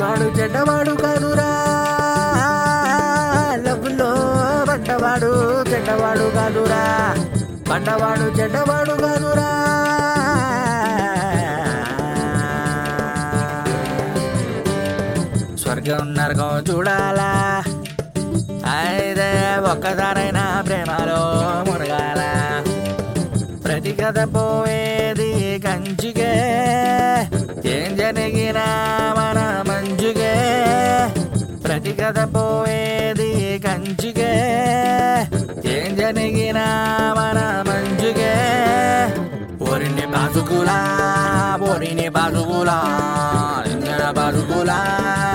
పడ్డవాడు చెడ్డవాడు కాదురా లవ్లో పడ్డవాడు చెడ్డవాడు కాదురా పడ్డవాడు చెడ్డవాడు కాదురా స్వర్గం నరకం చూడాలా అయితే ఒక్కసారైనా ప్రేమలో మునగాల ప్రతి కథ పోయేది కంచికే ఏం జరిగినా మన మంచుకే ప్రతి కథ పోయేది కంచికే ఏం జరిగినా మన మంచుకే ఓరిని బాసుకులా ఓరిని బాసుకులా ఇంజన బాసుకులా